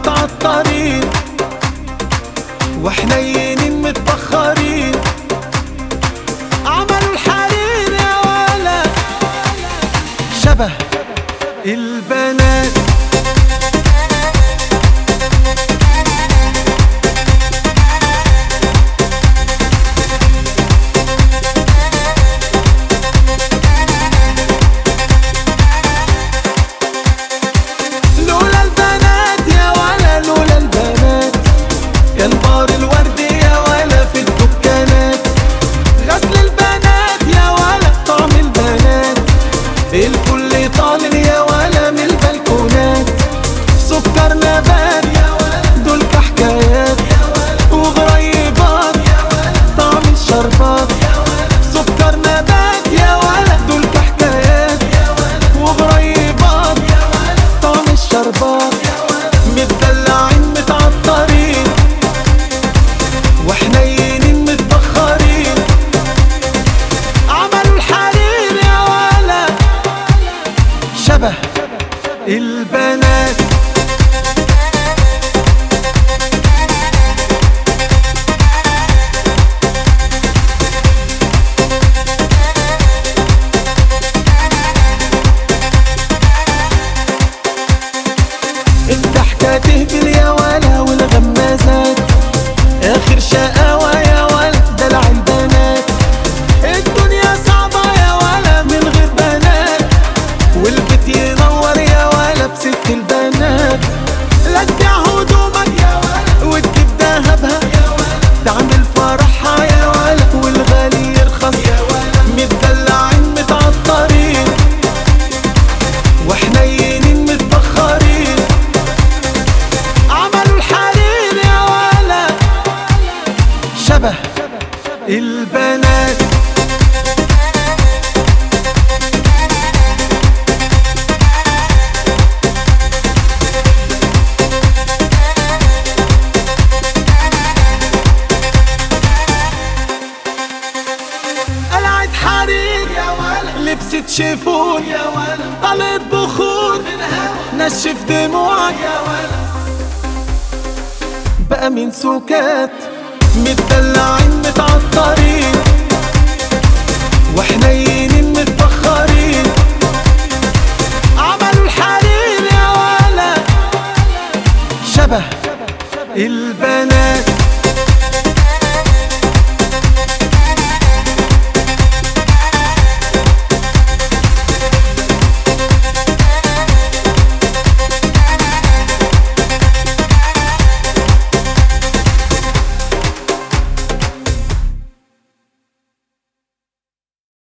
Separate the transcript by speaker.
Speaker 1: متعطرين وحنينين متبخرين عملوا الحرير يا ولا شبه البنات لولا البنات يا ولا لولا البنات كان بار الورد يا ولا في الدكانات غسل البنات يا ولا طعم البنات الفل طالع يا ولا من البلكونات سكر نبات يا ولا دول كحكايات وغريبات طعم الشربات سكر نبات يا ولا دول كحكايات وغريبات طعم الشربات متدلعين متعطرين وحنينين متبخرين عملوا الحرير يا ولا شبه البنات الضحكة تهبل يا ولا والغمازات آخر شقاوة يا ولا دلع البنات الدنيا صعبة يا ولا من غير بنات والبيت ينور يا ولا بست البنات لا تبيع هدومك يا ولا وتجيب دهبها يا ولا تعمل فرحها يا ولا والغالي يرخص يا ولا متدلعين متعطرين وحنينين متبخرين عملوا الحرير يا ولا شبه البنات قلعت حرير يا ولا لبست شيفون يا ولا طلت بخور نشف دموعك يا ولا بقى من سكات متدلعين متعطرين وحنينين متبخرين عملوا الحرير يا ولا شبه البنات